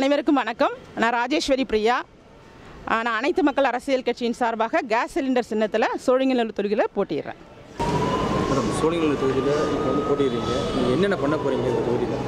அனைவருக்கும் வணக்கம் நான் ராஜேஸ்வரி பிரியா ஆ, நான் அனைத்து மக்கள் அரசியல் கட்சியின் சார்பாக கேஸ் சிலிண்டர் சின்னத்தில் சோழிங்கநல்லூர் தொகுதியில் போட்டிடுறேன் மேடம் சோழிங்கநல்லூர் தொகுதியில் இப்போ வந்து போட்டிடுறீங்க நீங்கள் என்னென்ன பண்ண போகிறீங்க இந்த தொகுதியில்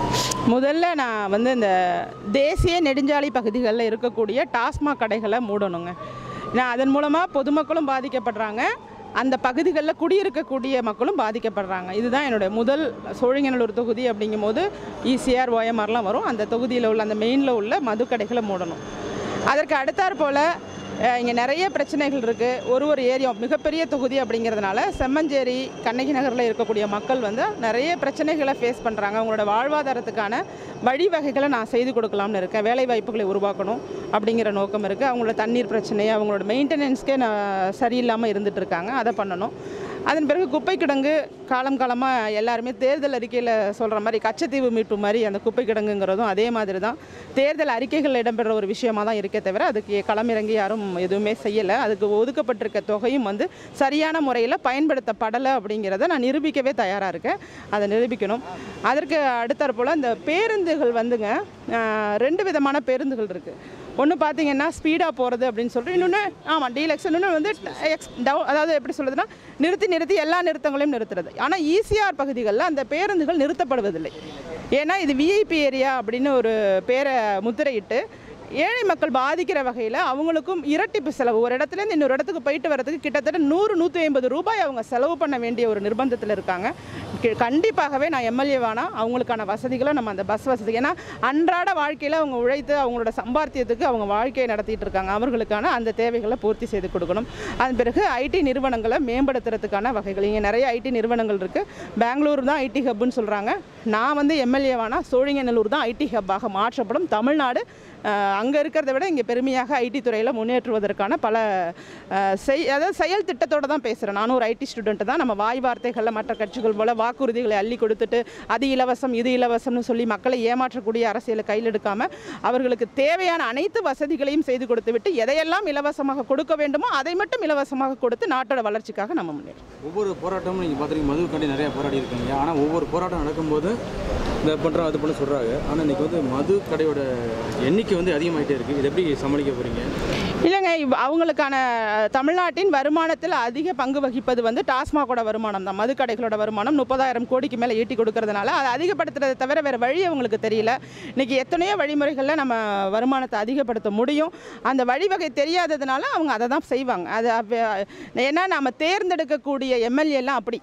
முதல்ல நான் வந்து இந்த தேசிய நெடுஞ்சாலை பகுதிகளில் இருக்கக்கூடிய டாஸ்மாக் கடைகளை மூடணுங்க நான் அதன் மூலமாக பொதுமக்களும் பாதிக்கப்படுறாங்க அந்த பகுதிகளில் குடியிருக்கக்கூடிய மக்களும் பாதிக்கப்படுறாங்க இதுதான் என்னுடைய முதல் சோழிங்கநல்லூர் தொகுதி அப்படிங்கும்போது ஈசிஆர் ஓஎம்ஆர்லாம் வரும் அந்த தொகுதியில் உள்ள அந்த மெயினில் உள்ள மதுக்கடைகளை மூடணும் அதற்கு அடுத்தாற் போல் இங்கே நிறைய பிரச்சனைகள் இருக்குது ஒரு ஒரு ஏரியா மிகப்பெரிய தொகுதி அப்படிங்கிறதுனால செம்மஞ்சேரி கண்ணகி நகரில் இருக்கக்கூடிய மக்கள் வந்து நிறைய பிரச்சனைகளை ஃபேஸ் பண்ணுறாங்க அவங்களோட வாழ்வாதாரத்துக்கான வழிவகைகளை நான் செய்து கொடுக்கலாம்னு இருக்கேன் வேலை வாய்ப்புகளை உருவாக்கணும் அப்படிங்கிற நோக்கம் இருக்குது அவங்களோட தண்ணீர் பிரச்சனை அவங்களோட மெயின்டெனன்ஸ்க்கே நான் சரியில்லாமல் இருந்துட்டு இருக்காங்க அதை பண்ணணும் அதன் பிறகு குப்பை கிடங்கு காலம் காலமாக எல்லாருமே தேர்தல் அறிக்கையில் சொல்கிற மாதிரி கச்சத்தீவு மீட்பு மாதிரி அந்த குப்பை கிடங்குங்கிறதும் அதே மாதிரி தான் தேர்தல் அறிக்கைகளில் இடம்பெற ஒரு விஷயமா தான் இருக்கே தவிர அதுக்கு களமிறங்கி யாரும் எதுவுமே செய்யலை அதுக்கு ஒதுக்கப்பட்டிருக்க தொகையும் வந்து சரியான முறையில் பயன்படுத்தப்படலை அப்படிங்கிறத நான் நிரூபிக்கவே தயாராக இருக்கேன் அதை நிரூபிக்கணும் அதற்கு அடுத்தாற்போல் இந்த பேருந்துகள் வந்துங்க ஆஹ், ரெண்டு விதமான பேருந்துகள் இருக்குது ஒன்று பார்த்தீங்கன்னா ஸ்பீடாக போகிறது அப்படின்னு சொல்லிட்டு இன்னொன்று ஆமாம் டீலக்ஸ் இன்னொன்று வந்து எக்ஸ் டவு அதாவது எப்படி சொல்லுதுன்னா நிறுத்தி நிறுத்தி எல்லா நிறுத்தங்களையும் நிறுத்துறது ஆனால் ஈசிஆர் பகுதிகளில் அந்த பேருந்துகள் நிறுத்தப்படுவதில்லை ஏன்னா இது விஐபி ஏரியா அப்படின்னு ஒரு பேரை முத்திரையிட்டு ஏழை மக்கள் பாதிக்கிற வகையில் அவங்களுக்கும் இரட்டிப்பு செலவு ஒரு இடத்துலேருந்து இன்னொரு இடத்துக்கு போயிட்டு வரதுக்கு கிட்டத்தட்ட நூறு நூற்றி ஐம்பது ரூபாய் அவங்க செலவு பண்ண வேண்டிய ஒரு நிர்பந்தத்தில் இருக்காங்க கி- கண்டிப்பாகவே நான் எம்எல்ஏ வேணா அவங்களுக்கான வசதிகளை நம்ம அந்த பஸ் வசதி ஏன்னா அன்றாட வாழ்க்கையில் அவங்க உழைத்து அவங்களோட சம்பாத்தியத்துக்கு அவங்க வாழ்க்கையை நடத்திட்டு இருக்காங்க அவர்களுக்கான அந்த தேவைகளை பூர்த்தி செய்து கொடுக்கணும் அதன் பிறகு ஐடி நிறுவனங்களை மேம்படுத்துறதுக்கான வகைகள் இங்கே நிறைய ஐடி நிறுவனங்கள் இருக்குது பெங்களூர் தான் ஐடி ஹப்னு சொல்கிறாங்க நான் வந்து எம்எல்ஏவானா சோழிங்கநல்லூர் தான் ஐடி ஹப்பாக மாற்றப்படும் தமிழ்நாடு அங்கே இருக்கிறத விட இங்கே பெருமையாக ஐடி துறையில் முன்னேற்றுவதற்கான பல அஹ், செய் அதாவது செயல் திட்டத்தோடு தான் பேசுகிறேன் நானும் ஒரு ஐடி ஸ்டூடெண்ட் தான் நம்ம வாய் வார்த்தைகளில் மற்ற கட்சிகள் போல் வாக்குறுதிகளை அள்ளி கொடுத்துட்டு அது இலவசம் இது இலவசம்னு சொல்லி மக்களை ஏமாற்றக்கூடிய அரசியலை கையில் எடுக்காமல் அவர்களுக்கு தேவையான அனைத்து வசதிகளையும் செய்து கொடுத்து விட்டு எதையெல்லாம் இலவசமாக கொடுக்க வேண்டுமோ அதை மட்டும் இலவசமாக கொடுத்து நாட்டோட வளர்ச்சிக்காக நம்ம முன்னேறோம் ஒவ்வொரு போராட்டமும் நீங்கள் பார்த்துருக்கீங்க மதுவுக்காண்டி நிறையா போராடி இருக்கீங்க ஆனால் ஒவ்வொரு போராட்டம் நடக்கும்போது இந்த பண்ணுறோம் அது பண்ண சொல்கிறாங்க ஆனால் இன்றைக்கி வந்து மது கடையோட எண்ணிக்கை வந்து அதிகமாகிட்டே இருக்குது இது எப்படி சமாளிக்க போகிறீங்க இல்லைங்க இவ்- அவங்களுக்கான அஹ், தமிழ்நாட்டின் வருமானத்தில் அதிக பங்கு வகிப்பது வந்து டாஸ்மாகோட வருமானம் தான் மதுக்கடைகளோட வருமானம் முப்பதாயிரம் கோடிக்கு மேலே ஈட்டி கொடுக்கறதுனால அதை அதிகப்படுத்துறதை தவிர வேறு வழி அவங்களுக்கு தெரியல இன்றைக்கி எத்தனையோ வழிமுறைகளில் நம்ம வருமானத்தை அதிகப்படுத்த முடியும் அந்த வழிவகை தெரியாததுனால அவங்க அதை தான் செய்வாங்க அது அவ- ஏன்னா நம்ம தேர்ந்தெடுக்கக்கூடிய எம்எல்ஏலாம் அப்படி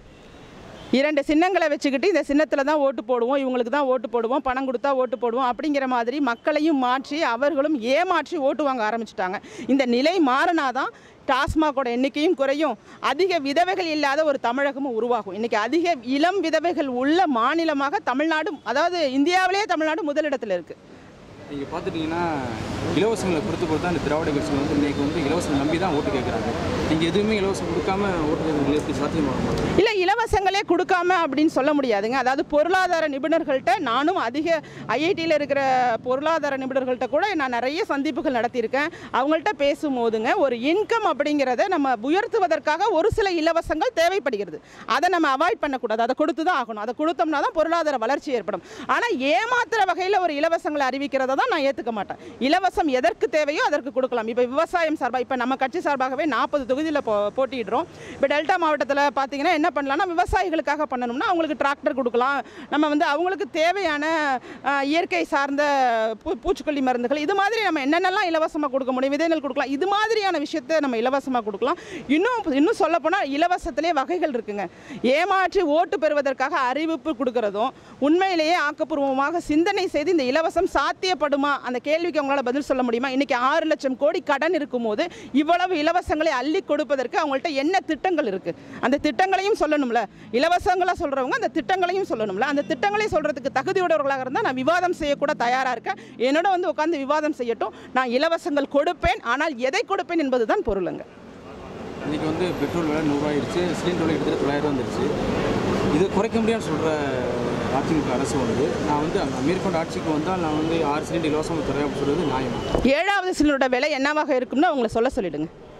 இரண்டு சின்னங்களை வச்சுக்கிட்டு இந்த சின்னத்தில் தான் ஓட்டு போடுவோம் இவங்களுக்கு தான் ஓட்டு போடுவோம் பணம் கொடுத்தா ஓட்டு போடுவோம் அப்படிங்கிற மாதிரி மக்களையும் மாற்றி அவர்களும் ஏமாற்றி ஓட்டு வாங்க ஆரம்பிச்சிட்டாங்க இந்த நிலை மாறினாதான் டாஸ்மாகோட எண்ணிக்கையும் குறையும் அதிக விதவைகள் இல்லாத ஒரு தமிழகமும் உருவாகும் இன்றைக்கி அதிக இளம் விதவைகள் உள்ள மாநிலமாக தமிழ்நாடு அதாவது இந்தியாவிலேயே தமிழ்நாடு முதலிடத்தில் இருக்குது நீங்கள் பார்த்துட்டிங்கன்னா இலவசங்களை கொடுத்து கொடுத்தா இந்த திராவிட கட்சிகள் வந்து இன்றைக்கி வந்து இலவசம் நம்பி தான் ஓட்டு கேட்குறாங்க நீங்கள் எதுவுமே இலவசம் கொடுக்காம ஓட்டு கேட்குறது எப்படி சாத்தியமாக இல்லை இலவசங்களே கொடுக்காம அப்படின்னு சொல்ல முடியாதுங்க அதாவது பொருளாதார நிபுணர்கள்ட்ட நானும் அதிக ஐஐடியில் இருக்கிற பொருளாதார நிபுணர்கள்ட்ட கூட நான் நிறைய சந்திப்புகள் நடத்தியிருக்கேன் அவங்கள்ட்ட பேசும்போதுங்க ஒரு இன்கம் அப்படிங்கிறத நம்ம உயர்த்துவதற்காக ஒரு சில இலவசங்கள் தேவைப்படுகிறது அதை நம்ம அவாய்ட் பண்ணக்கூடாது அதை கொடுத்து தான் ஆகணும் அதை கொடுத்தோம்னா தான் பொருளாதார வளர்ச்சி ஏற்படும் ஆனால் ஏமாத்துற வகையில் ஒரு இலவசங்களை அறிவிக்கிறத தான் நான் ஏற்றுக்க மாட்டேன் இலவசம் எதற்கு தேவையோ அதற்கு கொடுக்கலாம் இப்போ விவசாயம் சார்பாக இப்போ நம்ம கட்சி சார்பாகவே நாற்பது தொகுதியில் போ போட்டியிடுறோம் இப்போ டெல்டா மாவட்டத்தில் பார்த்தீங்கன்னா என்ன பண்ணலாம்னா விவசாயிகளுக்காக பண்ணணும்னா அவங்களுக்கு டிராக்டர் கொடுக்கலாம் நம்ம வந்து அவங்களுக்கு தேவையான அஹ், இயற்கை சார்ந்த பூ பூச்சிக்கொல்லி மருந்துகள் இது மாதிரி நம்ம என்னென்னலாம் இலவசமாக கொடுக்க முடியும் விதைகள் கொடுக்கலாம் இது மாதிரியான விஷயத்தை நம்ம இலவசமாக கொடுக்கலாம் இன்னும் இன்னும் சொல்லப்போனால் இலவசத்திலே வகைகள் இருக்குங்க ஏமாற்றி ஓட்டு பெறுவதற்காக அறிவிப்பு கொடுக்கறதும் உண்மையிலேயே ஆக்கப்பூர்வமாக சிந்தனை செய்து இந்த இலவசம் சாத்தியப்படுமா அந்த கேள்விக்கு அவங்களால பதில் சொல்ல முடியுமா இன்னைக்கு ஆறு லட்சம் கோடி கடன் இருக்கும்போது இவ்வளவு இலவசங்களை அள்ளி கொடுப்பதற்கு அவங்கள்ட்ட என்ன திட்டங்கள் இருக்கு அந்த திட்டங்களையும் சொல்லணும்ல இலவசங்களா சொல்றவங்க அந்த திட்டங்களையும் சொல்லணும்ல அந்த திட்டங்களை சொல்றதுக்கு தகுதியுடையவர்களாக இருந்தால் நான் விவாதம் செய்யக்கூட தயாரா இருக்கேன் என்னோட வந்து உட்காந்து விவாதம் செய்யட்டும் நான் இலவசங்கள் கொடுப்பேன் ஆனால் எதை கொடுப்பேன் என்பதுதான் பொருளுங்க இன்றைக்கி வந்து பெட்ரோல் விலை நூறுரூவாயிருச்சு சிலிண்டர் விலை கிட்டத்தட்ட தொள்ளாயிரம் வந்துருச்சு இது குறைக்க முடியாதுன்னு சொல்கிற அதிமுக அரசு வந்து நான் வந்து மேற்கொண்ட ஆட்சிக்கு வந்தால் நான் வந்து ஆறு சிலிண்டர் இலவசமாக தரேன் அப்படின்னு சொல்கிறது நியாயமா ஏழாவது சிலிண்டரோட விலை என்னவாக இருக்கும்னு அவங்கள சொல்ல சொல்லிடுங்க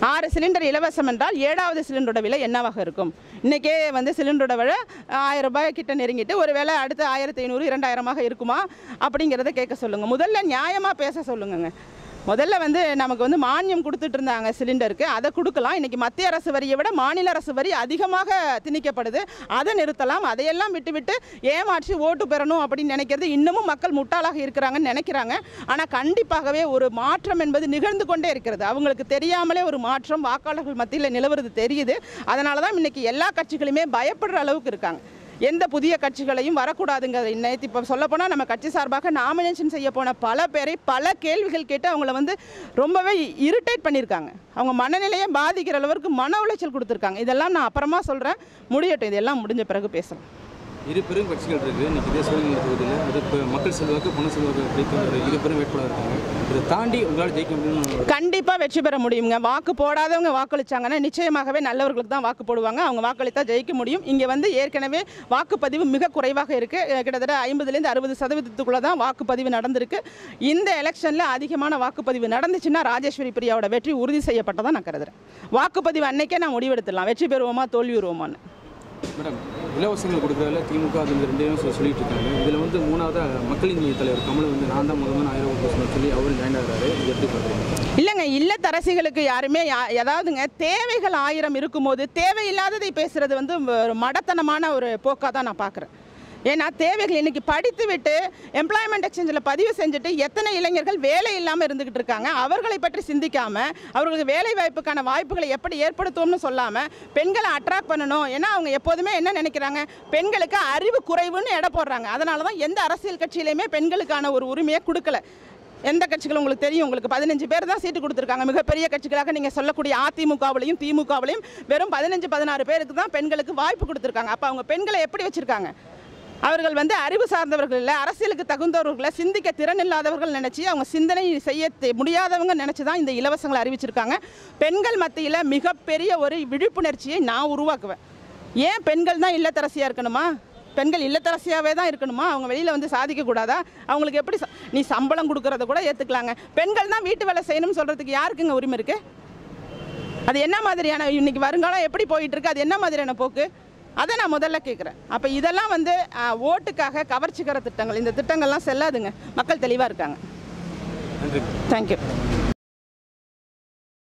ஆறு சிலிண்டர் இலவசம் என்றால் ஏழாவது சிலிண்டரோட விலை என்னவாக இருக்கும் இன்றைக்கே வந்து சிலிண்டரோட விலை ஆயிரம் ரூபாய் கிட்ட நெருங்கிட்டு ஒரு வேளை அடுத்து ஆயிரத்தி ஐநூறு இரண்டாயிரமாக இருக்குமா அப்படிங்கிறத கேட்க சொல்லுங்கள் முதல்ல நியாயமாக பேச சொல்லுங்கங்க முதல்ல வந்து நமக்கு வந்து மானியம் கொடுத்துட்டு இருந்தாங்க சிலிண்டருக்கு அதை கொடுக்கலாம் இன்றைக்கி மத்திய அரசு வரியை விட மாநில அரசு வரி அதிகமாக திணிக்கப்படுது அதை நிறுத்தலாம் அதையெல்லாம் விட்டுவிட்டு ஏமாற்றி ஓட்டு பெறணும் அப்படின்னு நினைக்கிறது இன்னமும் மக்கள் முட்டாளாக இருக்கிறாங்கன்னு நினைக்கிறாங்க ஆனால் கண்டிப்பாகவே ஒரு மாற்றம் என்பது நிகழ்ந்து கொண்டே இருக்கிறது அவங்களுக்கு தெரியாமலே ஒரு மாற்றம் வாக்காளர்கள் மத்தியில் நிலவுறது தெரியுது அதனால தான் இன்றைக்கி எல்லா கட்சிகளுமே பயப்படுற அளவுக்கு இருக்காங்க எந்த புதிய கட்சிகளையும் வரக்கூடாதுங்க நேற்று இப்போ சொல்லப்போனால் நம்ம கட்சி சார்பாக நாமினேஷன் செய்ய போன பல பேரை பல கேள்விகள் கேட்டு அவங்கள வந்து ரொம்பவே இரிட்டேட் பண்ணியிருக்காங்க அவங்க மனநிலையை பாதிக்கிற அளவுக்கு மன உளைச்சல் கொடுத்துருக்காங்க இதெல்லாம் நான் அப்புறமா சொல்கிறேன் முடியட்டும் இதெல்லாம் முடிஞ்ச பிறகு பேசலாம் இரு பெரும் கட்சிகள் இருக்குது இன்னைக்கு இதே சூழ்நிலை தொகுதியில் அது இப்போ மக்கள் செல்வாக்கு பொண்ணு செல்வாக்கு கிடைத்த ஒரு இரு பெரும் வேட்பாளர் இருக்காங்க இதை தாண்டி உங்களால் ஜெயிக்க முடியும்னு கண்டிப்பாக வெற்றி பெற முடியுங்க வாக்கு போடாதவங்க வாக்களிச்சாங்கன்னா நிச்சயமாகவே நல்லவர்களுக்கு தான் வாக்கு போடுவாங்க அவங்க வாக்களித்தா ஜெயிக்க முடியும் இங்கே வந்து ஏற்கனவே வாக்குப்பதிவு மிக குறைவாக இருக்குது கிட்டத்தட்ட ஐம்பதுலேருந்து அறுபது சதவீதத்துக்குள்ளே தான் வாக்குப்பதிவு நடந்திருக்கு இந்த எலெக்ஷனில் அதிகமான வாக்குப்பதிவு நடந்துச்சுன்னா ராஜேஸ்வரி பிரியாவோட வெற்றி உறுதி செய்யப்பட்டதாக நான் கருதுறேன் வாக்குப்பதிவு அன்னைக்கே நான் முடிவெடுத்துடலாம் வெற்றி பெறுவோமா தோல்வி வருவோமான்னு மேடம் இலவசங்கள் கொடுக்குறதுல திமுக அது இந்த ரெண்டையும் சொ- சொல்லிட்டு இருக்காங்க இதில் வந்து மூணாவதாக மக்களின் நீதி தலைவர் கமல் வந்து நான் தான் முதல்வன் ஆயிரம் ஓட்டு சொல்லி அவர் ஜாயின் ஆகிறாரு இது எப்படி பார்க்குறீங்க இல்லைங்க இல்லத்தரசிகளுக்கு யாருமே யா- அதாவதுங்க தேவைகள் ஆயிரம் இருக்கும்போது தேவையில்லாததை பேசுறது வந்து ஒரு மடத்தனமான ஒரு போக்காக தான் நான் பார்க்குறேன் ஏன்னா தேவைகள் இன்னைக்கு படித்து விட்டு எம்ப்ளாய்மெண்ட் எக்ஸ்சேஞ்சில் பதிவு செஞ்சுட்டு எத்தனை இளைஞர்கள் வேலை இல்லாமல் இருந்துகிட்டு இருக்காங்க அவர்களை பற்றி சிந்திக்காமல் அவர்களுக்கு வேலை வாய்ப்புக்கான வாய்ப்புகளை எப்படி ஏற்படுத்துவோம்னு சொல்லாமல் பெண்களை அட்ராக்ட் பண்ணணும் ஏன்னா அவங்க எப்போதுமே என்ன நினைக்கிறாங்க பெண்களுக்கு அறிவு குறைவுன்னு எடை போடுறாங்க அதனால தான் எந்த அரசியல் கட்சியிலையுமே பெண்களுக்கான ஒரு உரிமையை கொடுக்கல எந்த கட்சிகளும் உங்களுக்கு தெரியும் உங்களுக்கு பதினஞ்சு பேர் தான் சீட்டு கொடுத்துருக்காங்க மிகப்பெரிய கட்சிகளாக நீங்கள் சொல்லக்கூடிய அதிமுகவிலையும் திமுகவிலையும் வெறும் பதினஞ்சு பதினாறு பேருக்கு தான் பெண்களுக்கு வாய்ப்பு கொடுத்துருக்காங்க அப்போ அவங்க பெண்களை எப்படி வச்சுருக்காங்க அவர்கள் வந்து அறிவு சார்ந்தவர்கள் இல்லை அரசியலுக்கு தகுந்தவர்களை சிந்திக்க திறன் இல்லாதவர்கள் நினச்சி அவங்க சிந்தனை செய்ய தெ- முடியாதவங்க நினச்சி தான் இந்த இலவசங்களை அறிவிச்சிருக்காங்க பெண்கள் மத்தியில் மிகப்பெரிய ஒரு விழிப்புணர்ச்சியை நான் உருவாக்குவேன் ஏன் பெண்கள் தான் இல்லத்தரசியாக இருக்கணுமா பெண்கள் இல்லத்தரசியாகவே தான் இருக்கணுமா அவங்க வெளியில் வந்து சாதிக்கக்கூடாதா அவங்களுக்கு எப்படி ச- நீ சம்பளம் கொடுக்கறத கூட ஏற்றுக்கலாங்க பெண்கள் தான் வீட்டு வேலை செய்யணும்னு சொல்கிறதுக்கு யாருக்குங்க உரிமை இருக்குது அது என்ன மாதிரியான இன்னைக்கு வருங்காலம் எப்படி போயிட்டு இருக்கு அது என்ன மாதிரியான போக்கு அதை நான் முதல்ல கேட்குறேன் அப்போ இதெல்லாம் வந்து ஆ, ஓட்டுக்காக கவர்ச்சிக்கிற திட்டங்கள் இந்த திட்டங்கள்லாம் செல்லாதுங்க மக்கள் தெளிவாக இருக்காங்க நன்றி தேங்க்யூ